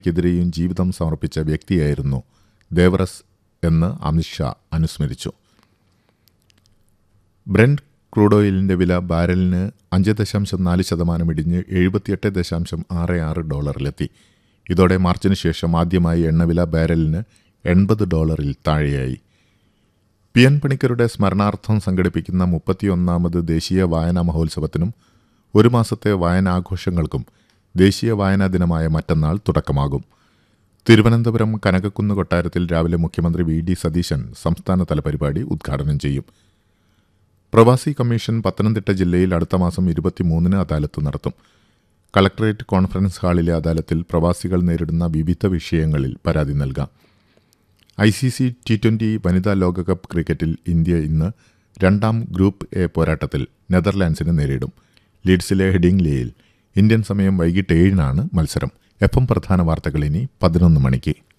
ക്കെതിരെയും ജീവിതം സമർപ്പിച്ച വ്യക്തിയായിരുന്നു ദേവറസ് എന്ന് അമിത്ഷാ അനുസ്മരിച്ചു ബ്രെൻഡ് ക്രൂഡ് ഓയിലിന്റെ വില ബാരലിന് അഞ്ച് ദശാംശം നാല് ശതമാനം ഇടിഞ്ഞ് എഴുപത്തിയെട്ട് ദശാംശം ആറ് ആറ് ഡോളറിലെത്തി ഇതോടെ മാർച്ചിന് ശേഷം ആദ്യമായി എണ്ണവില ബാരലിന് എൺപത് ഡോളറിൽ താഴെയായി പി എൻ പണിക്കരുടെ സ്മരണാർത്ഥം സംഘടിപ്പിക്കുന്ന മുപ്പത്തിയൊന്നാമത് ദേശീയ വായനാ മഹോത്സവത്തിനും ഒരു മാസത്തെ വായനാഘോഷങ്ങൾക്കും ദേശീയ വായനാ ദിനമായ മറ്റന്നാൾ തുടക്കമാകും തിരുവനന്തപുരം കനകക്കുന്ന് കൊട്ടാരത്തിൽ രാവിലെ മുഖ്യമന്ത്രി വി ഡി സതീശൻ സംസ്ഥാനതല പരിപാടി ഉദ്ഘാടനം ചെയ്യും പ്രവാസി കമ്മീഷൻ പത്തനംതിട്ട ജില്ലയിൽ അടുത്ത മാസം ഇരുപത്തിമൂന്നിന് അദാലത്ത് നടത്തും കളക്ടറേറ്റ് കോൺഫറൻസ് ഹാളിലെ അദാലത്തിൽ പ്രവാസികൾ നേരിടുന്ന വിവിധ വിഷയങ്ങളിൽ പരാതി നൽകാം I C C T twenty വനിതാ ലോകകപ്പ് ക്രിക്കറ്റിൽ ഇന്ത്യ ഇന്ന് രണ്ടാം ഗ്രൂപ്പ് എ പോരാട്ടത്തിൽ നെതർലാൻഡ്സിനെ നേരിടും ലീഡ്സിലെ ഹെഡിംഗ്ലിയിൽ ഇന്ത്യൻ സമയം വൈകിട്ട് ഏഴിനാണ് മത്സരം എഫ് എം പ്രധാന വാർത്തകൾ ഇനി പതിനൊന്ന് മണിക്ക്